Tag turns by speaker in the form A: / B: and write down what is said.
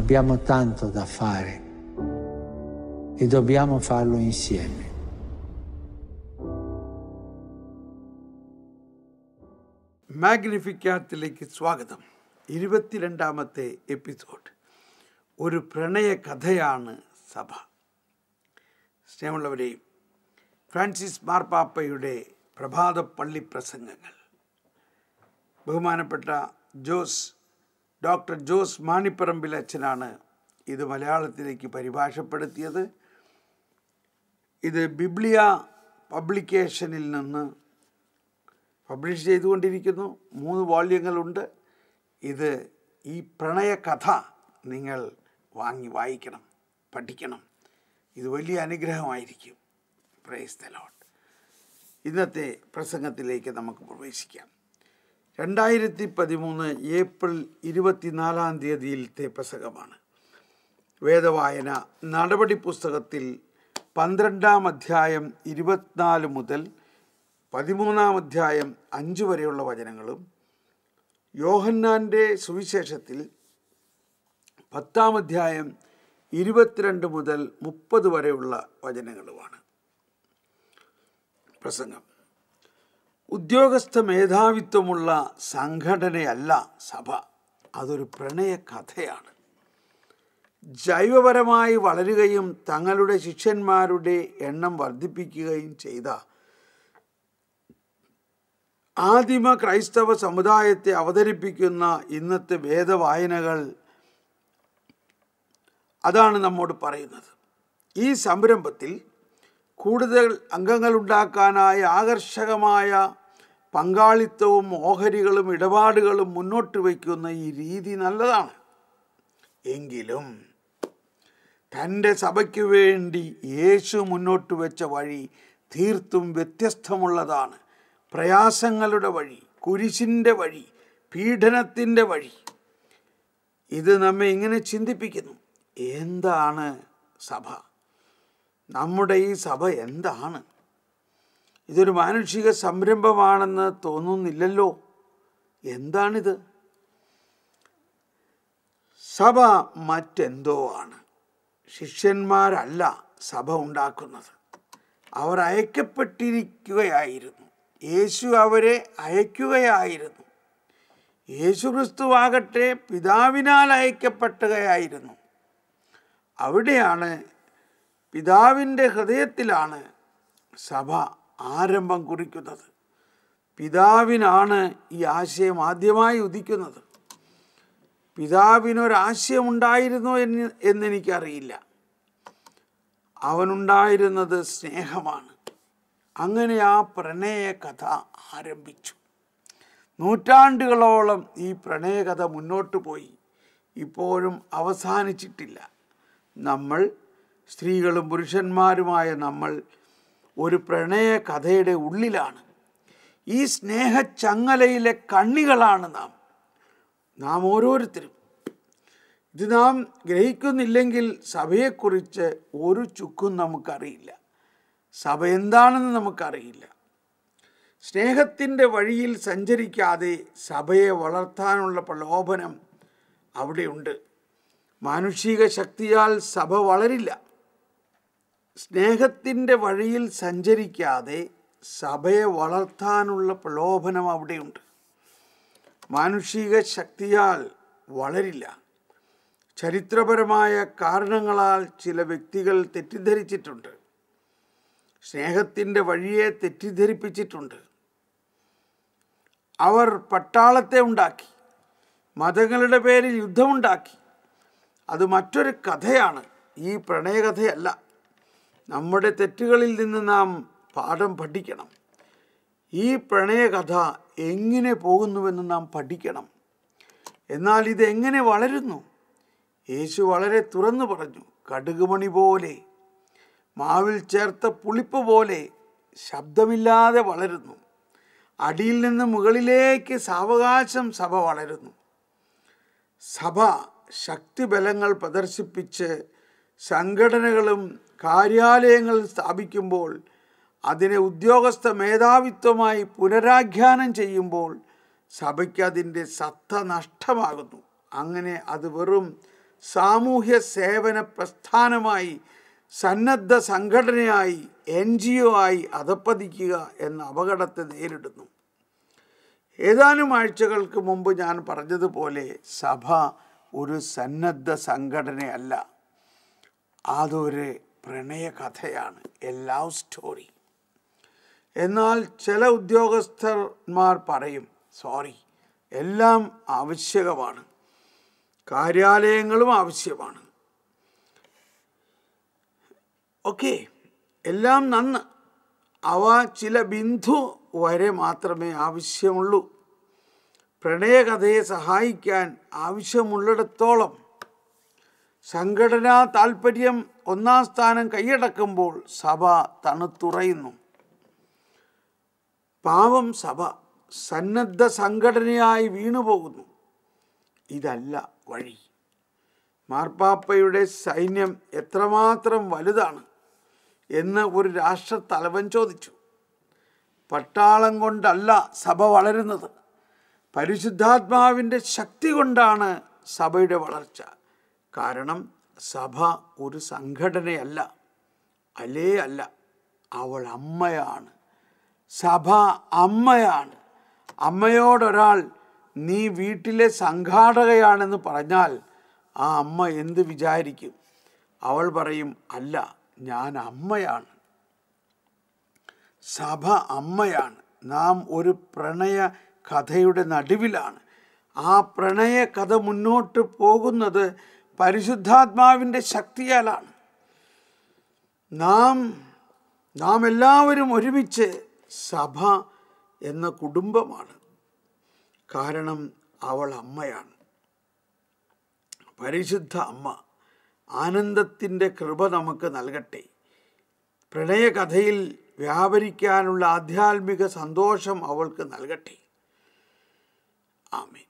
A: Abbiamo tanto da fare e dobbiamo farlo insieme.
B: മാഗ്നിഫിക്കാത്തിലേക്ക് സ്വാഗതം ഇരുപത്തിരണ്ടാമത്തെ episode ഒരു പ്രണയ കഥയാണ് സഭ സ്നേഹമുള്ളവരെ ഫ്രാൻസിസ് മാർപ്പാപ്പയുടെ പ്രഭാത പള്ളി പ്രസംഗങ്ങൾ ബഹുമാനപ്പെട്ട ജോസ് ഡോക്ടർ ജോസ് മാണിപ്പറമ്പിൽ അച്ഛനാണ് ഇത് മലയാളത്തിലേക്ക് പരിഭാഷപ്പെടുത്തിയത് ഇത് ബിബ്ലിയ പബ്ലിക്കേഷനിൽ നിന്ന് പബ്ലിഷ് ചെയ്തുകൊണ്ടിരിക്കുന്നു മൂന്ന് വോള്യങ്ങളുണ്ട് ഇത് ഈ പ്രണയ കഥ നിങ്ങൾ വാങ്ങി വായിക്കണം പഠിക്കണം ഇത് വലിയ അനുഗ്രഹമായിരിക്കും പ്രൈസ് ദ ലോഡ് ഇന്നത്തെ പ്രസംഗത്തിലേക്ക് നമുക്ക് പ്രവേശിക്കാം രണ്ടായിരത്തി പതിമൂന്ന് ഏപ്രിൽ ഇരുപത്തിനാലാം തീയതിയിലത്തെ പ്രസംഗമാണ് വേദവായന നടപടി പുസ്തകത്തിൽ പന്ത്രണ്ടാം അധ്യായം ഇരുപത്തിനാല് മുതൽ പതിമൂന്നാം അധ്യായം അഞ്ച് വരെയുള്ള വചനങ്ങളും യോഹന്നാൻ്റെ സുവിശേഷത്തിൽ പത്താം അധ്യായം ഇരുപത്തിരണ്ട് മുതൽ മുപ്പത് വരെയുള്ള വചനങ്ങളുമാണ് പ്രസംഗം ഉദ്യോഗസ്ഥ മേധാവിത്വമുള്ള സംഘടനയല്ല സഭ അതൊരു പ്രണയ കഥയാണ് ജൈവപരമായി വളരുകയും തങ്ങളുടെ ശിഷ്യന്മാരുടെ എണ്ണം വർദ്ധിപ്പിക്കുകയും ചെയ്ത ആദിമ ക്രൈസ്തവ സമുദായത്തെ അവതരിപ്പിക്കുന്ന ഇന്നത്തെ വേദവായനകൾ അതാണ് നമ്മോട് പറയുന്നത് ഈ സംരംഭത്തിൽ കൂടുതൽ അംഗങ്ങൾ ഉണ്ടാക്കാനായി ആകർഷകമായ പങ്കാളിത്തവും ഓഹരികളും ഇടപാടുകളും മുന്നോട്ട് വയ്ക്കുന്ന ഈ രീതി നല്ലതാണ് എങ്കിലും തൻ്റെ സഭയ്ക്ക് വേണ്ടി യേശു മുന്നോട്ട് വെച്ച വഴി തീർത്തും വ്യത്യസ്തമുള്ളതാണ് പ്രയാസങ്ങളുടെ വഴി കുരിശിൻ്റെ വഴി പീഡനത്തിൻ്റെ വഴി ഇത് നമ്മെ ഇങ്ങനെ ചിന്തിപ്പിക്കുന്നു എന്താണ് സഭ നമ്മുടെ ഈ സഭ എന്താണ് ഇതൊരു മാനുഷിക സംരംഭമാണെന്ന് തോന്നുന്നില്ലല്ലോ എന്താണിത് സഭ മറ്റെന്തോ ആണ് ശിഷ്യന്മാരല്ല സഭ ഉണ്ടാക്കുന്നത് അവർ അയക്കപ്പെട്ടിരിക്കുകയായിരുന്നു യേശു അവരെ അയക്കുകയായിരുന്നു യേശു ക്രിസ്തുവാകട്ടെ പിതാവിനാൽ അയക്കപ്പെട്ടുകയായിരുന്നു അവിടെയാണ് പിതാവിൻ്റെ ഹൃദയത്തിലാണ് സഭ ആരംഭം കുറിക്കുന്നത് പിതാവിനാണ് ഈ ആശയം ആദ്യമായി ഉദിക്കുന്നത് പിതാവിനൊരാശയമുണ്ടായിരുന്നോ എന്ന് എന്നെനിക്കറിയില്ല അവനുണ്ടായിരുന്നത് സ്നേഹമാണ് അങ്ങനെ ആ പ്രണയ കഥ ആരംഭിച്ചു നൂറ്റാണ്ടുകളോളം ഈ പ്രണയകഥ മുന്നോട്ട് പോയി ഇപ്പോഴും അവസാനിച്ചിട്ടില്ല നമ്മൾ സ്ത്രീകളും പുരുഷന്മാരുമായ നമ്മൾ ഒരു പ്രണയ കഥയുടെ ഉള്ളിലാണ് ഈ സ്നേഹച്ചങ്ങലയിലെ കണ്ണികളാണ് നാം നാം ഓരോരുത്തരും ഇത് നാം ഗ്രഹിക്കുന്നില്ലെങ്കിൽ സഭയെക്കുറിച്ച് ഒരു ചുക്കും നമുക്കറിയില്ല സഭ എന്താണെന്ന് നമുക്കറിയില്ല സ്നേഹത്തിൻ്റെ വഴിയിൽ സഞ്ചരിക്കാതെ സഭയെ വളർത്താനുള്ള പ്രലോഭനം അവിടെയുണ്ട് മാനുഷിക ശക്തിയാൽ സഭ വളരില്ല സ്നേഹത്തിൻ്റെ വഴിയിൽ സഞ്ചരിക്കാതെ സഭയെ വളർത്താനുള്ള പ്രലോഭനം അവിടെയുണ്ട് മാനുഷിക ശക്തിയാൽ വളരില്ല ചരിത്രപരമായ കാരണങ്ങളാൽ ചില വ്യക്തികൾ തെറ്റിദ്ധരിച്ചിട്ടുണ്ട് സ്നേഹത്തിൻ്റെ വഴിയെ തെറ്റിദ്ധരിപ്പിച്ചിട്ടുണ്ട് അവർ പട്ടാളത്തെ ഉണ്ടാക്കി മതങ്ങളുടെ പേരിൽ യുദ്ധമുണ്ടാക്കി അത് മറ്റൊരു കഥയാണ് ഈ പ്രണയകഥയല്ല നമ്മുടെ തെറ്റുകളിൽ നിന്ന് നാം പാഠം പഠിക്കണം ഈ പ്രണയകഥ എങ്ങനെ പോകുന്നുവെന്ന് നാം പഠിക്കണം എന്നാൽ ഇത് എങ്ങനെ വളരുന്നു യേശു വളരെ തുറന്നു പറഞ്ഞു കടുകുമണി പോലെ മാവിൽ ചേർത്ത പുളിപ്പ് പോലെ ശബ്ദമില്ലാതെ വളരുന്നു അടിയിൽ നിന്ന് മുകളിലേക്ക് സാവകാശം സഭ വളരുന്നു സഭ ശക്തിബലങ്ങൾ പ്രദർശിപ്പിച്ച് സംഘടനകളും കാര്യാലയങ്ങളും സ്ഥാപിക്കുമ്പോൾ അതിനെ ഉദ്യോഗസ്ഥ മേധാവിത്വമായി പുനരാഖ്യാനം ചെയ്യുമ്പോൾ സഭയ്ക്ക് അതിൻ്റെ സത്ത നഷ്ടമാകുന്നു അങ്ങനെ അത് വെറും സാമൂഹ്യ സേവന പ്രസ്ഥാനമായി സന്നദ്ധ സംഘടനയായി എൻ ജി ഒ ആയി അധപ്പതിക്കുക എന്ന അപകടത്തെ നേരിടുന്നു ഏതാനും ആഴ്ചകൾക്ക് മുമ്പ് ഞാൻ പറഞ്ഞതുപോലെ സഭ ഒരു സന്നദ്ധ സംഘടനയല്ല അതൊരു പ്രണയകഥയാണ് എ ലവ് സ്റ്റോറി എന്നാൽ ചില ഉദ്യോഗസ്ഥന്മാർ പറയും സോറി എല്ലാം ആവശ്യകമാണ് കാര്യാലയങ്ങളും ആവശ്യമാണ് ഓക്കെ എല്ലാം നന്ന് അവ ചില ബിന്ദു വരെ മാത്രമേ ആവശ്യമുള്ളൂ പ്രണയകഥയെ സഹായിക്കാൻ ആവശ്യമുള്ളിടത്തോളം സംഘടനാ താൽപ്പര്യം ഒന്നാം സ്ഥാനം കൈയടക്കുമ്പോൾ സഭ തണുത്തുറയുന്നു പാവം സഭ സന്നദ്ധ സംഘടനയായി വീണുപോകുന്നു ഇതല്ല വഴി മാർപ്പാപ്പയുടെ സൈന്യം എത്രമാത്രം വലുതാണ് എന്ന് ഒരു രാഷ്ട്രത്തലവൻ ചോദിച്ചു പട്ടാളം കൊണ്ടല്ല സഭ വളരുന്നത് പരിശുദ്ധാത്മാവിൻ്റെ ശക്തി കൊണ്ടാണ് സഭയുടെ വളർച്ച കാരണം സഭ ഒരു സംഘടനയല്ല അല്ലേ അല്ല അവൾ അമ്മയാണ് സഭ അമ്മയാണ് അമ്മയോടൊരാൾ നീ വീട്ടിലെ സംഘാടകയാണെന്ന് പറഞ്ഞാൽ ആ അമ്മ എന്ത് വിചാരിക്കും അവൾ പറയും അല്ല ഞാൻ അമ്മയാണ് സഭ അമ്മയാണ് നാം ഒരു പ്രണയ കഥയുടെ നടുവിലാണ് ആ പ്രണയ കഥ മുന്നോട്ട് പോകുന്നത് പരിശുദ്ധാത്മാവിൻ്റെ ശക്തിയാലാണ് നാം നാം എല്ലാവരും ഒരുമിച്ച് സഭ എന്ന കുടുംബമാണ് കാരണം അവൾ അമ്മയാണ് പരിശുദ്ധ അമ്മ ആനന്ദത്തിൻ്റെ കൃപ നമുക്ക് നൽകട്ടെ പ്രണയകഥയിൽ വ്യാപരിക്കാനുള്ള ആധ്യാത്മിക സന്തോഷം അവൾക്ക് നൽകട്ടെ ആമേൻ